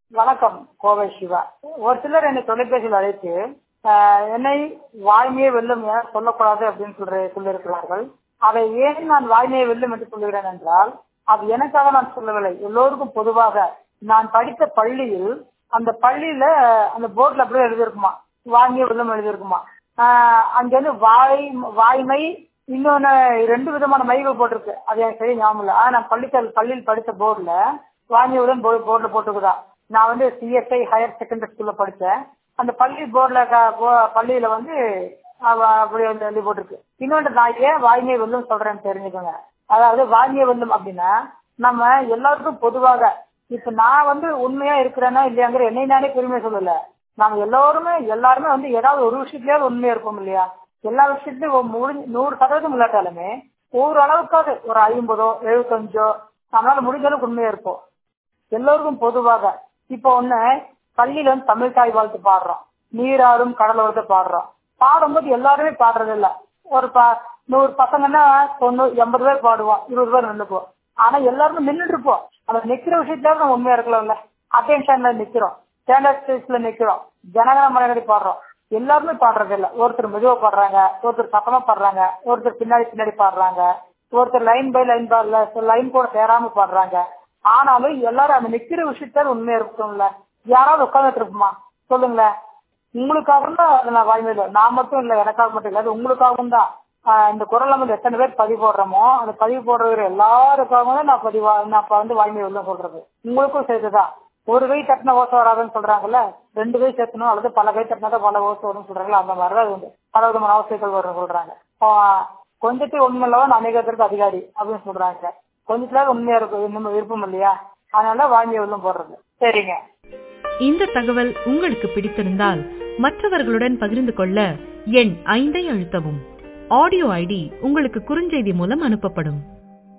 வணக்கம் கோவை சிவா ஒரு சிலர் என்னை தொலைபேசியில் அழைத்து ஆஹ், என்னை வாய்மையை வெல்லும் என சொல்லக்கூடாது அப்படின்னு சொல்ற சொல்லியிருக்கிறார்கள் அதை ஏன் நான் வாய்மையை வெல்லும் என்று சொல்லுகிறேன் என்றால் அது எனக்காக நான் சொல்லவில்லை எல்லோருக்கும் பொதுவாக நான் படித்த பள்ளியில் அந்த பள்ளியில அந்த போர்ட்ல அப்படியே எழுதியிருக்குமா வாய்மையை வெல்லும் எழுதியிருக்குமா ஆஹ், அங்க வந்து வாய் வாய்மை இன்னொன்னு ரெண்டு விதமான மைகள் போட்டிருக்கு அது எனக்கு சரி ஞாபகம் இல்லை ஆனா நான் பள்ளிக்கல் பள்ளியில் படித்த போர்டுல வாங்கியவுடன் போர்டுல போட்டுக்குதா நான் வந்து சிஎஸ்ஐ ஹையர் செகண்டரி ஸ்கூல்ல படிச்சேன் அந்த பள்ளி போர்டுல பள்ளியில வந்து அவ- அப்படி வந்து எழுதி போட்டிருக்கு இன்னொன்று நான் ஏன் வாய்மையை வெல்லும் சொல்றேன்னு தெரிஞ்சுக்கோங்க அதாவது வாய்மையை வெல்லும் அப்படின்னா நம்ம எல்லாருக்கும் பொதுவாக இப்ப நான் வந்து உண்மையா இருக்கிறேன்னா இல்லையாங்கிற என்னை நானே பெருமை சொல்லல நாம எல்லாருமே எல்லாருமே வந்து ஏதாவது ஒரு விஷயத்துலயாவது உண்மையா இருப்போம் இல்லையா எல்லா விஷயத்துலயும் ஒரு முடிஞ்ச நூறு சதவீதம் இல்லாட்டாலுமே ஒரு அளவுக்காவது ஒரு ஐம்பதோ எழுபத்தஞ்சோ நம்மளால முடிஞ்ச அளவுக்கு உண்மையா இருப்போம் எல்லோருக்கும் பொதுவாக இப்போ ஒண்ணு பள்ளியில வந்து தமிழ் தாய் வாழ்த்து பாடுறோம் நீராறும் கடலோரத்தை பாடுறோம் பாடும்போது எல்லாருமே பாடுறது இல்ல ஒரு ப நூறு பசங்கன்னா தொண்ணூறு எண்பது பேர் பாடுவோம் இருபது பேர் நின்றுப்போம் ஆனா எல்லாருமே நின்றுட்டு இருப்போம் அந்த நிக்கிற விஷயத்துல நம்ம உண்மையா இருக்கலாம்ல அட்டென்ஷன்ல நிக்கிறோம் ஸ்டாண்டர்ட் ஸ்டேஜ்ல நிக்கிறோம் ஜனகன மலைநடி பாடுறோம் எல்லாருமே பாடுறது இல்ல ஒருத்தர் மெதுவா பாடுறாங்க ஒருத்தர் சத்தமா பாடுறாங்க ஒருத்தர் பின்னாடி பின்னாடி பாடுறாங்க ஒருத்தர் லைன் பை லைன் பாடல லைன் கூட சேராம பாடுறாங்க ஆனாலும் எல்லாரும் அந்த நிக்கிற விஷயத்தால உண்மையா இருக்கும்ல யாராவது உட்காந்துட்டு இருப்போமா சொல்லுங்களேன் உங்களுக்காக தான் அதை நான் வாய்மையில நான் மட்டும் இல்ல எனக்காக மட்டும் இல்ல அது உங்களுக்காகவும் தான் ஆஹ் இந்த குரல் வந்து எத்தனை பேர் பதிவு போடுறோமோ அந்த பதிவு போடுறவர் எல்லாருக்காகவும் தான் நான் பதிவா நான் இப்ப வந்து வாய்மை உள்ள சொல்றது உங்களுக்கும் சேர்த்துதான் ஒரு கை தட்டின ஓசை வராதுன்னு சொல்றாங்கல்ல ரெண்டு கை சேர்த்தணும் அல்லது பல கை தட்டினா தான் பல ஓசை வரும்னு சொல்றாங்கல்ல அந்த மாதிரிதான் அது உண்டு பல விதமான அவசியங்கள் வரும் சொல்றாங்க ஆஹ் கொஞ்சத்தை உண்மையில்லவன் அநேகத்திற்கு அதிகாரி அப்படின்னு சொல்றாங்க கொஞ்சத்துல உண்மையா இருக்கும் நம்ம விருப்பம் இல்லையா அதனால வாங்கி உள்ளும் போடுறது சரிங்க இந்த தகவல் உங்களுக்கு பிடித்திருந்தால் மற்றவர்களுடன் பகிர்ந்து கொள்ள எண் ஐந்தை அழுத்தவும் ஆடியோ ஐடி உங்களுக்கு குறுஞ்செய்தி மூலம் அனுப்பப்படும்